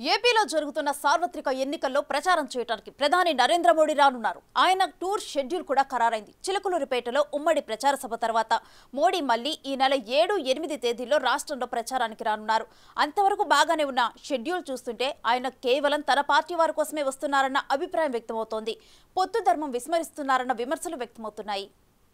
ఏపీలో జరుగుతున్న సార్వత్రిక ఎన్నికల్లో ప్రచారం చేయడానికి ప్రధాని నరేంద్ర మోడీ రానున్నారు ఆయన టూర్ షెడ్యూల్ కూడా ఖరారైంది చిలకలూరిపేటలో ఉమ్మడి ప్రచార సభ తర్వాత మోడీ మళ్లీ ఈ నెల ఏడు ఎనిమిది తేదీల్లో రాష్ట్రంలో ప్రచారానికి రానున్నారు అంతవరకు బాగానే ఉన్న షెడ్యూల్ చూస్తుంటే ఆయన కేవలం తన పార్టీ వారి కోసమే వస్తున్నారన్న అభిప్రాయం వ్యక్తమవుతోంది పొత్తు ధర్మం విస్మరిస్తున్నారన్న విమర్శలు వ్యక్తమవుతున్నాయి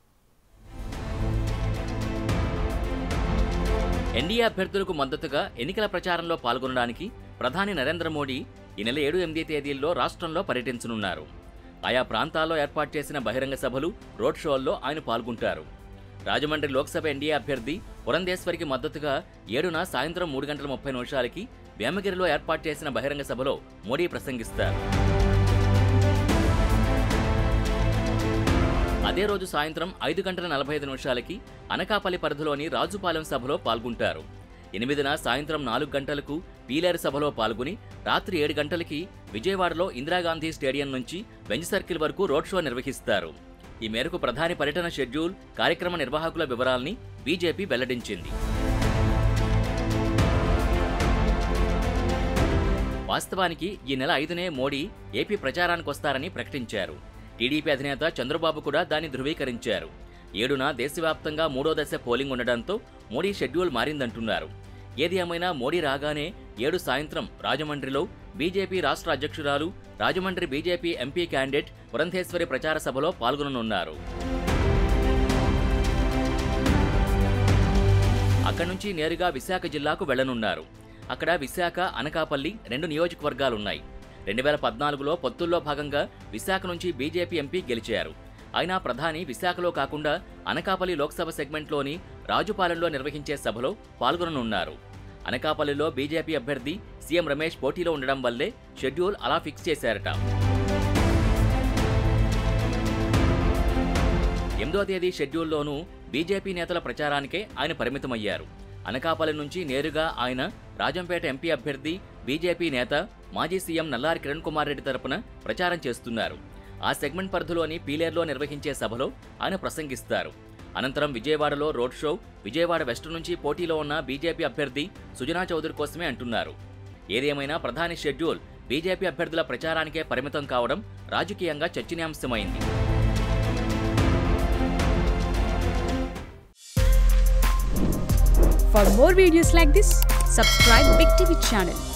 ఎన్డీఏ అభ్యర్థులకు మద్దతుగా ఎన్నికల ప్రచారంలో పాల్గొనడానికి ప్రధాని నరేంద్ర మోడీ ఈ నెల ఏడు ఎనిమిది తేదీల్లో రాష్ట్రంలో పర్యటించనున్నారు ఆయా ప్రాంతాల్లో ఏర్పాటు చేసిన బహిరంగ సభలు రోడ్ షోల్లో ఆయన పాల్గొంటారు రాజమండ్రి లోక్సభ ఎన్డీఏ అభ్యర్థి పురంధేశ్వరికి మద్దతుగా ఏడున సాయంత్రం మూడు గంటల ముప్పై నిమిషాలకి వేమగిరిలో ఏర్పాటు చేసిన బహిరంగ సభలో మోడీ ప్రసంగిస్తారు అదే రోజు సాయంత్రం ఐదు గంటల నలభై ఐదు నిమిషాలకి అనకాపల్లి పరిధిలోని రాజుపాలెం సభలో పాల్గొంటారు ఎనిమిదిన సాయంత్రం నాలుగు గంటలకు పీలేరు సభలో పాల్గొని రాత్రి ఏడు గంటలకి విజయవాడలో ఇందిరాగాంధీ స్టేడియం నుంచి బెంచ్ సర్కిల్ వరకు రోడ్ షో నిర్వహిస్తారు ఈ మేరకు ప్రధాని పర్యటన షెడ్యూల్ కార్యక్రమ నిర్వాహకుల వివరాల్ని బీజేపీ వెల్లడించింది వాస్తవానికి ఈ నెల ఐదునే మోడీ ఏపీ ప్రచారానికి వస్తారని ప్రకటించారు టీడీపీ అధినేత చంద్రబాబు కూడా దాన్ని ధృవీకరించారు ఏడున దేశవ్యాప్తంగా మూడో దశ పోలింగ్ ఉండడంతో మోడీ షెడ్యూల్ మారిందంటున్నారు ఏది ఏమైనా మోడీ రాగానే ఏడు సాయంత్రం రాజమండ్రిలో బీజేపీ రాష్ట్ర అధ్యక్షురాలు Rajahmundry BJP MP candidate Purandeswari ప్రచార సభలో పాల్గొననున్నారు అక్కడి నుంచి నేరుగా విశాఖ జిల్లాకు వెళ్లనున్నారు అక్కడ విశాఖ అనకాపల్లి రెండు నియోజకవర్గాలున్నాయి రెండు వేల పద్నాలుగులో పొత్తుల్లో భాగంగా విశాఖ నుంచి బీజేపీ ఎంపీ గెలిచారు అయినా ప్రధాని విశాఖలో కాకుండా అనకాపల్లి లోక్సభ సెగ్మెంట్లోని రాజుపాలెంలో నిర్వహించే సభలో పాల్గొననున్నారు అనకాపల్లిలో బీజేపీ అభ్యర్థి సీఎం రమేష్ పోటీలో ఉండడం వల్లే షెడ్యూల్ అలా ఫిక్స్ చేశారట ఎనిమిదో తేదీ షెడ్యూల్లోనూ బీజేపీ నేతల ప్రచారానికే ఆయన పరిమితమయ్యారు అనకాపల్లి నుంచి నేరుగా ఆయన రాజంపేట ఎంపీ అభ్యర్థి బీజేపీ నేత మాజీ సీఎం నల్లారి కిరణ్ కుమార్ రెడ్డి తరపున ప్రచారం చేస్తున్నారు ఆ సెగ్మెంట్ పరిధిలోని పీలేర్లో నిర్వహించే సభలో ఆయన ప్రసంగిస్తారు అనంతరం విజయవాడలో రోడ్ షో విజయవాడ వెస్ట్ నుంచి పోటీలో ఉన్న బీజేపీ అభ్యర్థి సుజనా చౌదరి కోసమే అంటున్నారు ఏదేమైనా ప్రధాని షెడ్యూల్ బీజేపీ అభ్యర్థుల ప్రచారానికే పరిమితం కావడం రాజకీయంగా చర్చనీయాంశమైంది For more videos like this, subscribe Big TV channel